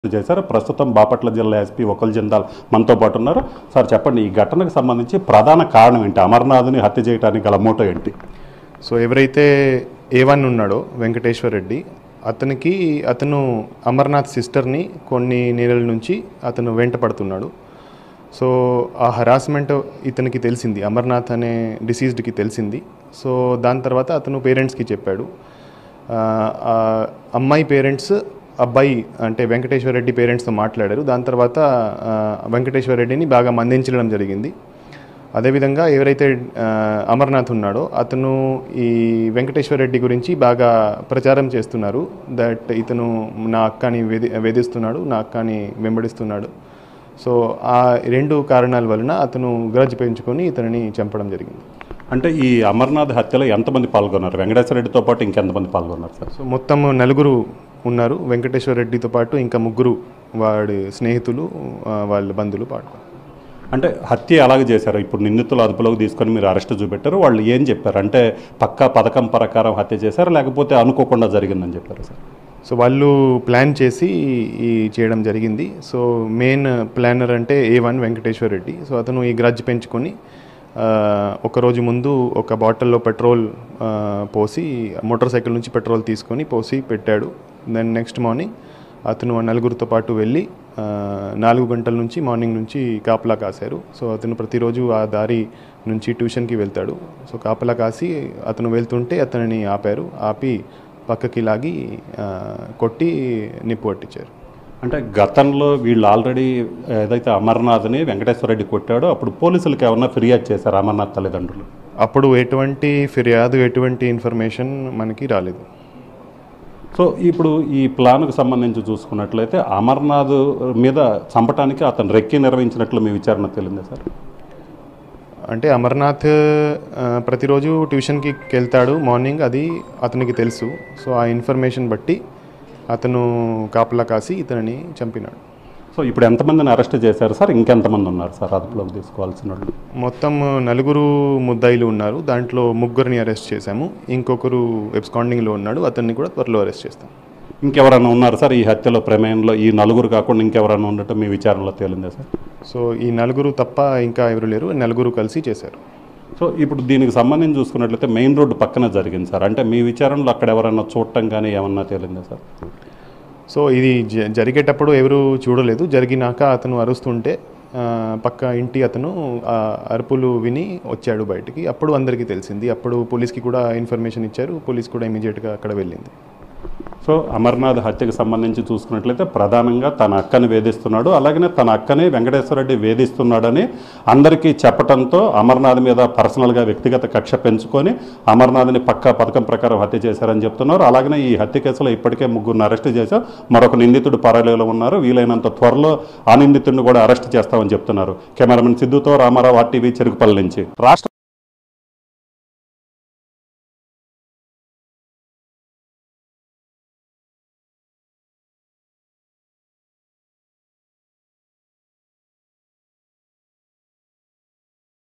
చేశారు ప్రస్తుతం బాపట్ల జిల్లా ఎస్పీ ఒకల్ జిందాల్ మనతో పాటు ఉన్నారు సార్ చెప్పండి ఈ ఘటనకు సంబంధించి ప్రధాన కారణం ఏంటి అమర్నాథ్ని హత్య చేయడానికి గల మోటో ఏంటి సో ఎవరైతే ఏ వన్ ఉన్నాడో వెంకటేశ్వర్ రెడ్డి అతనికి అతను అమర్నాథ్ సిస్టర్ని కొన్ని నెలల నుంచి అతను వెంట పడుతున్నాడు సో ఆ హరాస్మెంట్ ఇతనికి తెలిసింది అమర్నాథ్ అనే డిసీజ్డ్కి తెలిసింది సో దాని తర్వాత అతను పేరెంట్స్కి చెప్పాడు ఆ, ఆ అమ్మాయి పేరెంట్స్ అబ్బాయి అంటే వెంకటేశ్వర రెడ్డి పేరెంట్స్తో మాట్లాడారు దాని తర్వాత ఆ, వెంకటేశ్వర రెడ్డిని బాగా మందించడం జరిగింది అదేవిధంగా ఎవరైతే ఆ, అమర్నాథ్ ఉన్నాడో అతను ఈ వెంకటేశ్వర రెడ్డి గురించి బాగా ప్రచారం చేస్తున్నారు దట్ ఇతను నా అక్కని వేధి వేధిస్తున్నాడు నా అక్కని వెంబడిస్తున్నాడు సో ఆ రెండు కారణాల వలన అతను గ్రజ్ పెంచుకొని ఇతనిని చంపడం జరిగింది అంటే ఈ అమర్నాథ్ హత్యలో ఎంతమంది పాల్గొన్నారు వెంకటేశ్వర రెడ్డితో పాటు ఇంకెంతమంది పాల్గొన్నారు సార్ సో మొత్తం నలుగురు ఉన్నారు వెంకటేశ్వర రెడ్డితో పాటు ఇంకా ముగ్గురు వాడి స్నేహితులు ఆ, వాళ్ళ బంధువులు పాటు అంటే హత్య ఎలాగ చేశారు ఇప్పుడు నిందితులు అదుపులోకి తీసుకొని మీరు అరెస్ట్ చూపెట్టారు వాళ్ళు ఏం చెప్పారు అంటే పక్కా పథకం ప్రకారం హత్య చేశారు లేకపోతే అనుకోకుండా జరిగిందని చెప్పారు సార్ సో వాళ్ళు ప్లాన్ చేసి ఈ చేయడం జరిగింది సో మెయిన్ ప్లానర్ అంటే A one Venkateswara Reddy so అతను ఈ గ్రజ్ పెంచుకొని ఆ, ఒక రోజు ముందు ఒక బాటిల్లో పెట్రోల్ ఆ, పోసి మోటార్ సైకిల్ నుంచి పెట్రోల్ తీసుకొని పోసి పెట్టాడు దెన్ నెక్స్ట్ మార్నింగ్ అతను ఆ నలుగురితో పాటు వెళ్ళి ఆ, నాలుగు గంటల నుంచి మార్నింగ్ నుంచి కాపలా కాశారు సో అతను ప్రతిరోజు ఆ దారి నుంచి ట్యూషన్కి వెళ్తాడు సో కాపలా కాసి అతను వెళ్తుంటే అతనిని ఆపారు ఆపి పక్కకి లాగి ఆ, కొట్టి నిప్పు పట్టించారు అంటే గతంలో వీళ్ళు ఆల్రెడీ ఏదైతే అమర్నాథ్ని వెంకటేశ్వర రెడ్డి కొట్టాడో అప్పుడు పోలీసులకు ఏమన్నా ఫిర్యాదు చేశారు అమర్నాథ్ తల్లిదండ్రులు అప్పుడు ఎటువంటి ఫిర్యాదు ఎటువంటి ఇన్ఫర్మేషన్ మనకి రాలేదు సో ఇప్పుడు ఈ ప్లాన్కు సంబంధించి చూసుకున్నట్లయితే అమర్నాథ్ మీద చంపటానికి అతను రెక్కి నిర్వహించినట్లు మీ విచారణ తెలియదు సార్ అంటే అమర్నాథ్ ఆ, ప్రతిరోజు ట్యూషన్కి వెళ్తాడు మార్నింగ్ అది అతనికి తెలుసు సో ఆ ఇన్ఫర్మేషన్ బట్టి అతను కాపలా కాసి ఇతనిని చంపినాడు సో ఇప్పుడు ఎంతమందిని అరెస్ట్ చేశారు సార్ ఇంకెంతమంది ఉన్నారు సార్ అదుపులోకి తీసుకోవాల్సిన వాళ్ళు మొత్తం నలుగురు ముద్దాయిలు ఉన్నారు దాంట్లో ముగ్గురిని అరెస్ట్ చేశాము ఇంకొకరు ఎబ్స్కాండింగ్లో ఉన్నాడు అతన్ని కూడా త్వరలో అరెస్ట్ చేస్తాం ఇంకెవరైనా ఉన్నారు సార్ ఈ హత్యలో ప్రమేయంలో ఈ నలుగురు కాకుండా ఇంకెవరైనా ఉండటం మీ విచారణలో తేలిందా సార్ సో ఈ నలుగురు తప్ప ఇంకా ఎవరు లేరు నలుగురు కలిసి చేశారు సో ఇప్పుడు దీనికి సంబంధించి చూసుకున్నట్లయితే మెయిన్ రోడ్డు పక్కన జరిగింది సార్ అంటే మీ విచారణలో అక్కడ ఎవరైనా చూడటం కానీ ఏమన్నా తేలిందా సార్ సో ఇది జ- జరిగేటప్పుడు ఎవరు చూడలేదు జరిగినాక అతను అరుస్తుంటే ఆ, పక్క ఇంటి అతను ఆ అరుపులు విని వచ్చాడు బయటికి అప్పుడు అందరికీ తెలిసింది అప్పుడు పోలీస్కి కూడా ఇన్ఫర్మేషన్ ఇచ్చారు పోలీస్ కూడా ఇమీడియట్గా అక్కడ వెళ్ళింది సో అమర్నాథ్ హత్యకు సంబంధించి చూసుకున్నట్లయితే ప్రధానంగా తన అక్కని వేధిస్తున్నాడు అలాగనే తన అక్కని వెంకటేశ్వర రెడ్డి వేధిస్తున్నాడని అందరికీ చెప్పడంతో అమర్నాథ్ మీద పర్సనల్గా వ్యక్తిగత కక్ష పెంచుకొని అమర్నాథ్ని పక్కా పథకం ప్రకారం హత్య చేశారని చెప్తున్నారు అలాగనే ఈ హత్య కేసులో ఇప్పటికే ముగ్గురిని అరెస్ట్ చేశాం మరొక నిందితుడు పరారీలో ఉన్నారు వీలైనంత త్వరలో ఆ నిందితుడిని కూడా అరెస్ట్ చేస్తామని చెప్తున్నారు కెమెరామెన్ సిద్ధుతో రామారావు ఆర్టీవీ చెరుకుపల్లి నుంచి రాష్ట్ర